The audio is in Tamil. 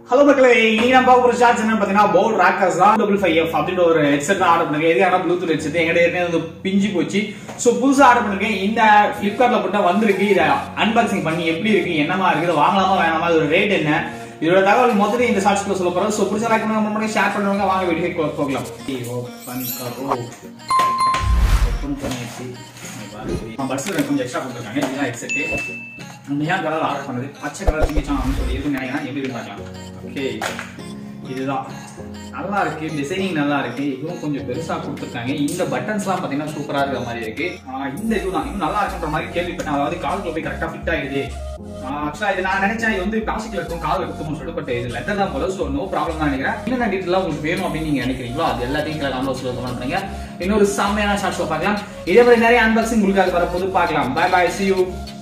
ஹலோ மக்களே இன்னைக்கு நம்ம பார்க்க போற ஷார்ட்ஸ் என்ன பாத்தீங்கன்னா போல் ராக்கர்ஸ் தான் டபுள் ஃபைவ் எஃப் அப்படின்ற ஒரு ஹெட்செட் தான் ஆர்டர் பண்ணுங்க எதுக்காக ப்ளூடூத் ஹெட்செட் எங்கிட்ட ஏற்கனவே வந்து பிஞ்சு போச்சு ஸோ புதுசா ஆர்டர் பண்ணிருக்கேன் இந்த பிளிப்கார்ட்ல போட்டா வந்திருக்கு இதை அன்பாக்சிங் பண்ணி எப்படி இருக்கு என்னமா இருக்கு இதை வாங்கலாமா வேணாமா இதோட ரேட் என்ன இதோட தகவல் மொத்தத்தை இந்த ஷார்ட்ஸ்ல சொல்ல போறோம் ஸோ பிடிச்ச லைக் பண்ணுங்க பண்ணி ஷேர் பண்ணுவாங்க வாங்க வீடியோ போகலாம் ஓப்பன் கரோ ஓப்பன் பண்ணியாச்சு பஸ்ஸில் கொஞ்சம் எக்ஸ்ட்ரா கொடுத்துருக்காங்க இதுதான் ஹெட்செட்டு நியான் கலர் ஆர்டர் பண்ணது பச்சை கலர் சிங்கிச்சான் சொல்லி இருக்குன்னு நினைக்கிறேன் எப்படி இருக்கு பார்க்கலாம் ஓகே இதுதான் நல்லா இருக்கு டிசைனிங் நல்லா இருக்கு இதுவும் கொஞ்சம் பெருசா கொடுத்துருக்காங்க இந்த பட்டன்ஸ்லாம் பாத்தீங்கன்னா சூப்பரா இருக்கிற மாதிரி இருக்கு ஆஹ் இந்த இதுதான் இன்னும் நல்லா இருக்குன்ற மாதிரி கேள்விப்பட்டேன் அதாவது காலுக்குள்ள போய் கரெக்டா ஃபிட் ஆயிடுது ஆக்சுவலா இது நான் நினைச்சேன் இது வந்து பிளாஸ்டிக்ல இருக்கும் கால் எடுத்துக்கும் சொல்லிட்டு பட் இது லெதர் தான் போல ஸோ நோ ப்ராப்ளம் தான் நினைக்கிறேன் என்னென்ன டீட்டெயிலாக உங்களுக்கு வேணும் அப்படின்னு நீங்க நினைக்கிறீங்களோ அது எல்லாத்தையும் கீழே கமெண்ட் பாக்ஸ்ல கமெண்ட் பண்ணுங்க இன்னொரு செம்மையான ஷார்ட்ஸ் பார்க்கலாம் இதே மாதிரி நிறைய அன்பாக்சிங் உங்களுக்காக வரப்போது பார்க்கலாம் பை பை சி யூ